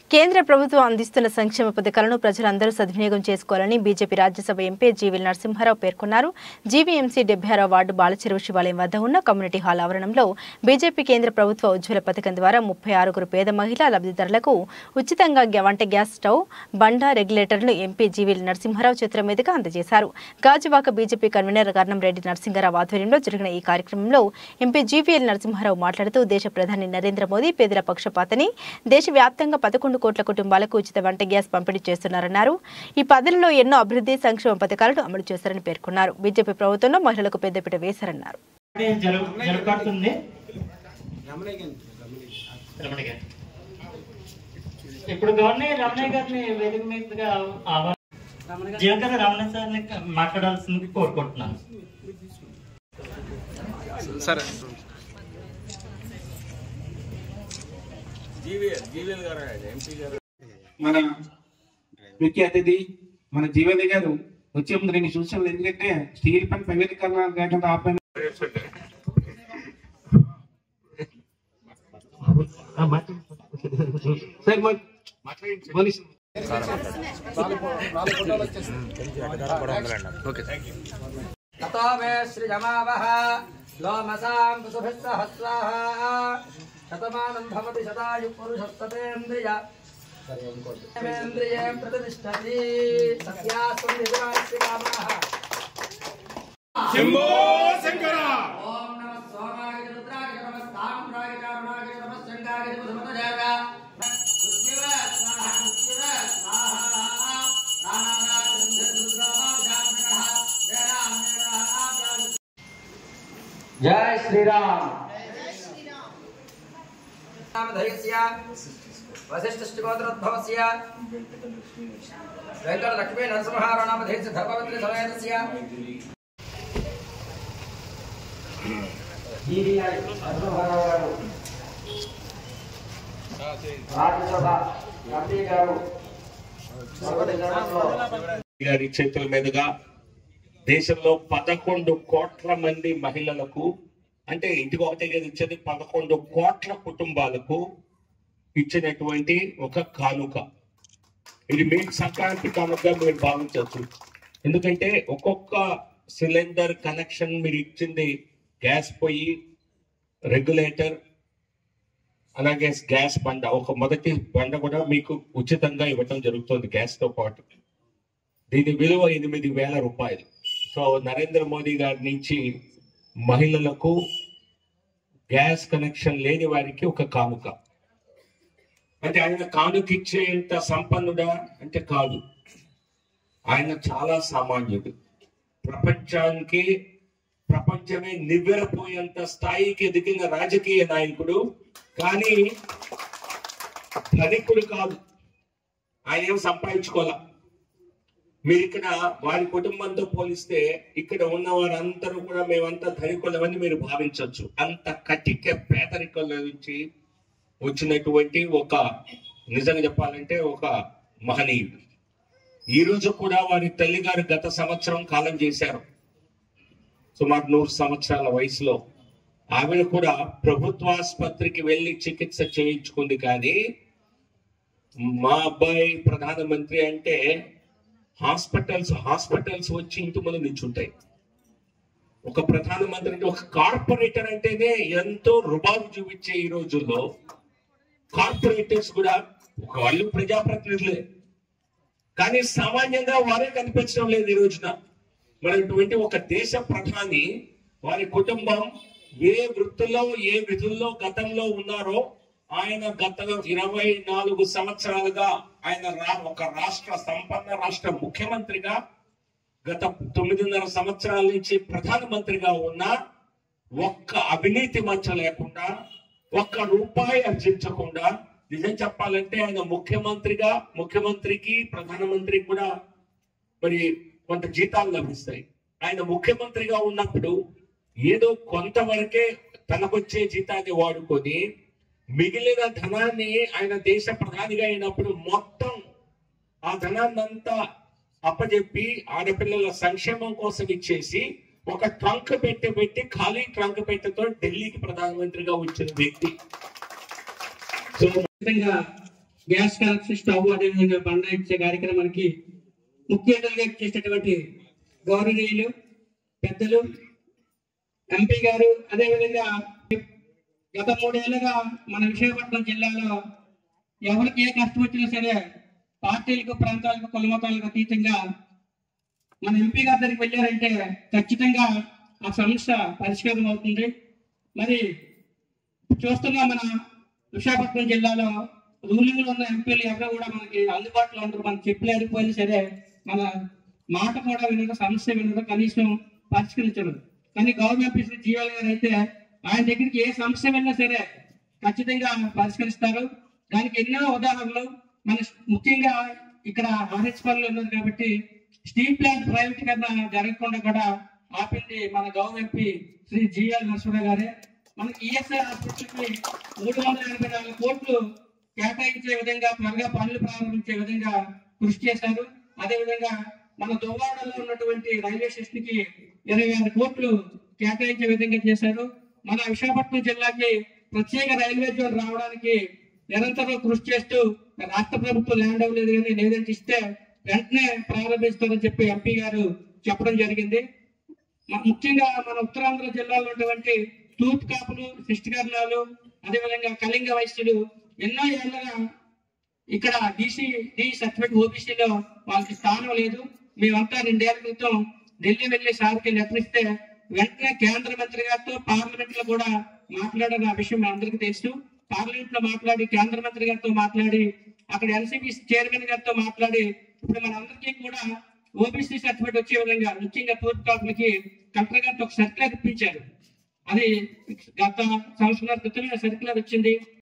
కేంద్ర ప్రభుత్వం అందిస్తున్న సంక్షేమ పథకాలను ప్రజలందరూ సద్వినియోగం చేసుకోవాలని BJP Rajya Sabha MP GVL Narasimha Rao పేర్కొన్నారు జీవీఎంసీ డెబ్బై ఆరో వార్డు బాలచెరువు శివాలయం వద్ద ఉన్న కమ్యూనిటీ హాల్ ఆవరణంలో బీజేపీ కేంద్ర ప్రభుత్వ ఉజ్వల పథకం ద్వారా ముప్పై ఆరుగురు పేద మహిళా లబ్ధిదారులకు ఉచితంగా గ్యా- వంట గ్యాస్ స్టవ్ బండ రెగ్యులేటర్ను ఎంపీ జీవీల్ నరసింహారావు చిత్రం మీదుగా అందజేశారు గాజువాక బీజేపీ కన్వీనర్ కర్ణంరెడ్డి నరసింహారావు ఆధ్వర్యంలో జరిగిన ఈ కార్యక్రమంలో ఎంపీ జీవీఎల్ నరసింహారావు మాట్లాడుతూ దేశ ప్రధాని నరేంద్ర మోదీ పేదల పక్షపాతని దేశవ్యాప్తంగా పదకొండు కోట్ల కుటుంబాలకు ఉచిత వంట గ్యాస్ పంపిణీ చేస్తున్నారన్నారు ఈ పద్ధతిలో ఎన్నో అభివృద్ధి సంక్షేమ పథకాలను అమలు చేశారని పేర్కొన్నారు బీజేపీ ప్రభుత్వంలో మహిళలకు పెద్దపీట వేశారన్నారు జరుగు జరుగుతుంది రమణ గారు ఇప్పుడు గవర్నర్ రమణయ్య గారిని వేదిక మీదుగా ఆహ్వానం జీవకర రమణ సార్ని మాట్లాడాల్సింది కోరుకుంటున్నాను సరే మన ముఖ్య అతిథి మన జీవని గారు వచ్చే ముందు రెండు సూచనలు ఎందుకంటే స్టీల్ పని ప్రైవేటీకరణ లేకుండా ఆ పని సార్ మా- పోలీసు ततो मे सृजमावः लोमसां पशुभिः सह स्वाहा शतमानं भवति शतायुः पुरुषस्ततेन्द्रिय इन्द्रिये प्रतिष्ठति सत्यास्त्वं यजमानस्य कामाः శంభో శంకర ॐ नमः सोमाय च रुद्राय च नमः ताम्राय च अरुणाय च नमः शङ्काय च सुमतजाय च मृत्युव स्वाहा मृत्युव स्वाहा प्राणानाय गन्धर्वरुद्रामाजानकः वेदामेव जय श्री राम नामधेयस्य वसिष्ठश्चिगोत्रोद्भवस्य वेङ्कटलक्ष्मी नरसिंहारणामधेयस्य धर्मपत्नी समेतस्य రాజ్యసభ ఎంపీ గారు గారి చేతుల మీదుగా దేశంలో పదకొండు కోట్ల మంది మహిళలకు అంటే ఇంటికి ఒకటే కదా ఇచ్చేది పదకొండు కోట్ల కుటుంబాలకు ఇచ్చినటువంటి ఒక కానుక ఇది మీకు సంక్రాంతి కానుక మీరు భావించవచ్చు ఎందుకంటే ఒక్కొక్క సిలిండర్ కనెక్షన్ మీరు ఇచ్చింది గ్యాస్ పొయ్యి రెగ్యులేటర్ అలాగే గ్యాస్ బండ ఒక మొదటి బండ కూడా మీకు ఉచితంగా ఇవ్వటం జరుగుతుంది గ్యాస్ తో పాటు దీని విలువ ఎనిమిది వేల రూపాయలు సో నరేంద్ర మోదీ గారి నుంచి మహిళలకు గ్యాస్ కనెక్షన్ లేని వారికి ఒక కానుక అంటే ఆయన కానుక ఇచ్చేంత సంపన్నుడా అంటే కాదు ఆయన చాలా సామాన్యుడు ప్రపంచానికి ప్రపంచమే నివ్వెరపోయేంత స్థాయికి ఎదిగిన రాజకీయ నాయకుడు కానీ ధనికుడు కాదు ఆయన ఏం సంపాదించుకోవాలా మీరు ఇక్కడ వారి కుటుంబంతో పోలిస్తే ఇక్కడ ఉన్న వారందరూ కూడా మేమంతా ధనికులమని మీరు భావించవచ్చు అంత కటిక పేదరికంలో నుంచి వచ్చినటువంటి ఒక నిజంగా చెప్పాలంటే ఒక మహనీయుడు ఈ రోజు కూడా వారి తల్లిగారు గత సంవత్సరం కాలం చేశారు సుమారు నూరు సంవత్సరాల వయసులో ఆమెను కూడా ప్రభుత్వ ఆసుపత్రికి వెళ్లి చికిత్స చేయించుకుంది కానీ మా అబ్బాయి ప్రధానమంత్రి అంటే హాస్పిటల్స్ హాస్పిటల్స్ వచ్చి ఇంటి ముందు నిల్చుంటాయి ఒక ప్రధానమంత్రి అంటే ఒక కార్పొరేటర్ అంటేనే ఎంతో రుబాబు చూపించే ఈ రోజుల్లో కార్పొరేటర్స్ కూడా ఒక వాళ్ళు ప్రజాప్రతినిధులే కానీ సామాన్యంగా వారే కనిపించడం లేదు ఈ రోజున మనటువంటి ఒక దేశ ప్రధాని వారి కుటుంబం ఏ వృత్తుల్లో ఏ విధుల్లో గతంలో ఉన్నారో ఆయన గత ఇరవై నాలుగు సంవత్సరాలుగా ఆయన రా- ఒక రాష్ట్ర సంపన్న రాష్ట్ర ముఖ్యమంత్రిగా గత తొమ్మిదిన్నర సంవత్సరాల నుంచి ప్రధానమంత్రిగా ఉన్న ఒక్క అవినీతి మచ్చ లేకుండా ఒక్క రూపాయి అర్జించకుండా నిజం చెప్పాలంటే ఆయన ముఖ్యమంత్రిగా ముఖ్యమంత్రికి ప్రధానమంత్రికి కూడా మరి కొంత జీతాలు లభిస్తాయి ఆయన ముఖ్యమంత్రిగా ఉన్నప్పుడు ఏదో కొంతవరకే తనకొచ్చే జీతాన్ని వాడుకొని మిగిలిన ధనాన్ని ఆయన దేశ ప్రధానిగా అయినప్పుడు మొత్తం ఆ ధనాన్ని అంతా అప్పచెప్పి ఆడపిల్లల సంక్షేమం కోసం ఇచ్చేసి ఒక ట్రంక్ పెట్టి పెట్టి ఖాళీ ట్రంక్ పెట్టెతో ఢిల్లీకి ప్రధానమంత్రిగా వచ్చిన వ్యక్తి సో ముఖ్యంగా గ్యాస్ కనెక్షన్ స్టవ్ అదేవిధంగా బండ ఇచ్చే కార్యక్రమానికి ముఖ్య అతిథిగా చేసేటటువంటి గౌరవనీయులు పెద్దలు ఎంపీ గారు అదేవిధంగా గత మూడేళ్లుగా మన విశాఖపట్నం జిల్లాలో ఎవరికి ఏ కష్టం వచ్చినా సరే పార్టీలకు ప్రాంతాలకు కులమతాలకు అతీతంగా మన ఎంపీ గారి దగ్గరికి వెళ్ళారంటే ఖచ్చితంగా ఆ సమస్య పరిష్కారం అవుతుంది మరి చూస్తున్నా మన విశాఖపట్నం జిల్లాలో రూలింగ్ లో ఉన్న ఎంపీలు ఎవరు కూడా మనకి అందుబాటులో ఉంటారు మనం చెప్పలేకపోయినా సరే మన మాట కూడా వినరు సమస్య వినరు కనీసం పరిష్కరించరు కానీ గవర్నమెంట్ ఆఫీసర్ జీవాల్ గారు అయితే ఆయన దగ్గరికి ఏ సమస్య వెళ్ళినా సరే ఖచ్చితంగా పరిష్కరిస్తారు దానికి ఎన్నో ఉదాహరణలు మన ముఖ్యంగా ఇక్కడ ఆర్హెచ్ పనులు ఉన్నారు కాబట్టి స్టీల్ ప్లాంట్ ప్రైవేటీకరణ జరగకుండా కూడా ఆపింది మన government MP Shri GL Narasimha గారే మనకి ఈఎస్ఐ హాస్పిటల్కి మూడు వందల ఎనభై నాలుగు కోట్లు కేటాయించే విధంగా త్వరగా పనులు ప్రారంభించే విధంగా కృషి చేశారు అదేవిధంగా మన దువ్వాడలో ఉన్నటువంటి రైల్వే స్టేషన్ కి ఇరవై ఆరు కోట్లు కేటాయించే విధంగా చేశారు మన విశాఖపట్నం జిల్లాకి ప్రత్యేక రైల్వే జోన్ రావడానికి నిరంతరం కృషి చేస్తూ రాష్ట్ర ప్రభుత్వం ల్యాండ్ అవ్వలేదు కానీ లేదంటే ఇస్తే వెంటనే ప్రారంభిస్తారని చెప్పి ఎంపీ గారు చెప్పడం జరిగింది మ- ముఖ్యంగా మన ఉత్తరాంధ్ర జిల్లాలో ఉన్నటువంటి తూర్పు కాపులు శిష్టకర్ణాలు అదేవిధంగా కళింగ వైశ్యులు ఎన్నో ఏళ్ళగా ఇక్కడ డీసీ డి సర్టిఫికేట్ ఓబీసీలో వాళ్ళకి స్థానం లేదు మేమంతా రెండేళ్ల క్రితం ఢిల్లీ వెళ్లి సార్కి లెటర్ ఇస్తే వెంటనే కేంద్ర మంత్రి గారితో పార్లమెంట్ లో కూడా మాట్లాడిన విషయం మీ అందరికీ తెలుసు పార్లమెంట్ లో మాట్లాడి కేంద్ర మంత్రి గారితో మాట్లాడి అక్కడ ఎన్సీపీ చైర్మన్ గారితో మాట్లాడి ఇప్పుడు మనందరికీ కూడా ఓబీసీ సర్టిఫికేట్ వచ్చే విధంగా ముఖ్యంగా తూర్పు కాపులకి కలెక్టర్ గారితో ఒక సర్క్యులర్ ఇప్పించారు అది గత సంవత్సరాల క్రితమే సర్క్యులర్ వచ్చింది